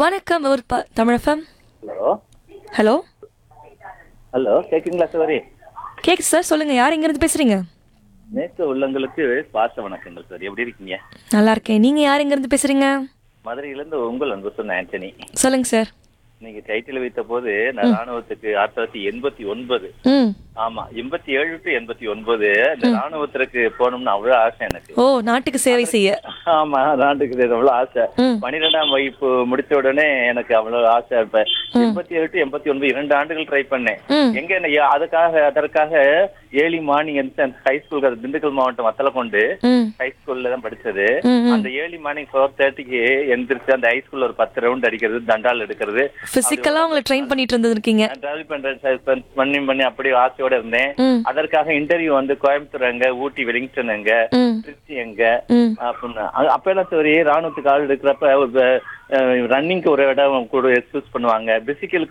வணக்கம் ஒரு ப தமிழஃபம் ஹலோ ஹலோ ஹலோ கேக்குங்களா சோரி கேக்கு சார் சொல்லுங்க யார் எங்கேருந்து பேசுறீங்க நேற்று உள்ளங்களுக்கு பாச வணக்கங்கள் சார் எப்படி இருக்கீங்க நல்லா இருக்கேன் நீங்க யார் எங்கேருந்து பேசுறீங்க மதுரையிலேருந்து உங்கள் அன்பு சொன்ன ஆண்டனி சொல்லுங்க சார் நீங்க டைட்டில் வைத்த போது நான் ராணுவத்துக்கு ஆயிரத்தி தொள்ளாயிரத்தி எண்பத்தி ஒன்பது ம் ஆமா எண்பத்தி ஏழு டு எண்பத்தி ஒன்பது இந்த ராணுவத்திற்கு போகணும்னு அவ்வளவு ஆசை எனக்கு ஓ நாட்டுக்கு சேவை செய்ய ஆமா நாட்டுக்கு இது அவ்வளவு ஆசை ம். பன்னிரெண்டாம் வகுப்பு முடிச்ச உடனே எனக்கு அவ்வளவு ஆசை இப்ப எண்பத்தி ஏழு டு எண்பத்தி ஒன்பது இரண்டு ஆண்டுகள் ட்ரை பண்ணேன் ம் எங்க என்ன யா- அதுக்காக அதற்காக early morning high school Dindigul மாவட்டம் வத்தலக்கொண்டு ம் ஹை ஸ்கூல்ல தான் படிச்சது ம், ம். அந்த ஏர்லி மார்னிங் ஃபோர் தேர்ட்டிக்கு எந்திரிச்சு அந்த ஹை ஸ்கூல்ல ஒரு பத்து ரவுண்ட் அடிக்கிறது தண்டால் எடுக்கிறது பிசிக்கலா உங்களை ட்ரெயின் பண்ணிட்டு இருந்திருக்கீங்க டிராவல் பண்றேன் சார் பண்ணி பண்ணி அப்படியே ஆசையோட இருந்தேன் ம் அதற்காக இன்டர்வியூ வந்து கோயம்புத்தூர் எங்க ஊட்டி வெலிங்டன் எங்க ம் திருச்சி எங்க ம் அப்படின்னு அது- அப்ப எல்லாம் சரி ராணுவத்துக்கு ஆள் எடுக்கிறப்ப ரன்னிங்க்கு ஒரு இடம் கூட சூஸ் பண்ணுவாங்க பிசிக்கலுக்கு